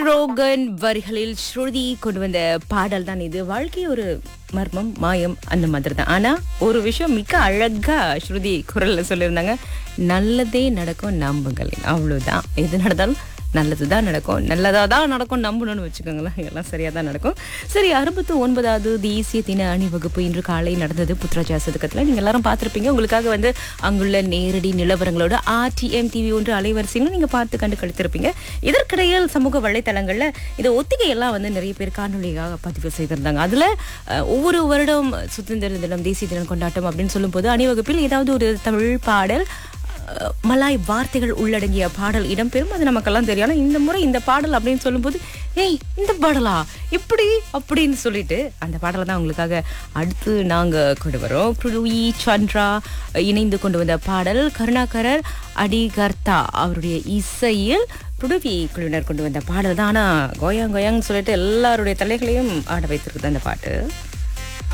ரோகன் வரிகளில் ஸ்ருதி கொண்டு வந்த பாடல் தான் இது வாழ்க்கை ஒரு மர்மம் மாயம் அந்த மாதிரி தான் ஆனா ஒரு விஷயம் மிக அழகா ஸ்ருதி குரல்ல சொல்லியிருந்தாங்க நல்லதே நடக்கும் நம்புங்கள் அவ்வளவுதான் எது நடந்தாலும் நல்லது தான் நடக்கும் நல்லதாக தான் நடக்கும் நம்பணும்னு வச்சுக்கோங்களேன் எல்லாம் சரியாக தான் நடக்கும் சரி அறுபத்து ஒன்பதாவது தேசிய தின அணிவகுப்பு இன்று காலை நடந்தது புத்ராஜா சதுக்கத்தில் நீங்கள் எல்லாரும் பார்த்துருப்பீங்க உங்களுக்காக வந்து அங்குள்ள நேரடி நிலவரங்களோட ஆர்டிஎம் டிவி ஒன்று அலைவரிசையிலும் நீங்கள் பார்த்து கண்டு கழித்திருப்பீங்க இதற்கிடையில் சமூக வலைத்தளங்களில் இந்த ஒத்திகையெல்லாம் வந்து நிறைய பேர் காணொலியாக பதிவு செய்திருந்தாங்க அதில் ஒவ்வொரு வருடம் சுதந்திர தினம் தேசிய தினம் கொண்டாட்டம் அப்படின்னு சொல்லும்போது அணிவகுப்பில் ஏதாவது ஒரு தமிழ் பாடல் அஹ், மலாய் வார்த்தைகள் உள்ளடங்கிய பாடல் இடம்பெறும் அது நமக்கெல்லாம் தெரியும் ஆனா இந்த முறை இந்த பாடல் அப்படின்னு சொல்லும்போது ஏய் இந்த பாடலா இப்படி அப்படின்னு சொல்லிட்டு அந்த பாடலை தான் உங்களுக்காக அடுத்து நாங்க கொண்டு வரோம் புருவி சந்திரா இணைந்து கொண்டு வந்த பாடல் கருணாகரர் அடிகர்த்தா அவருடைய இசையில் புடுவி குழுவினர் கொண்டு வந்த பாடல் தான் ஆனா கோயாங் கோயாங்னு சொல்லிட்டு எல்லாருடைய தலைகளையும் ஆட வைத்திருக்குது அந்த பாட்டு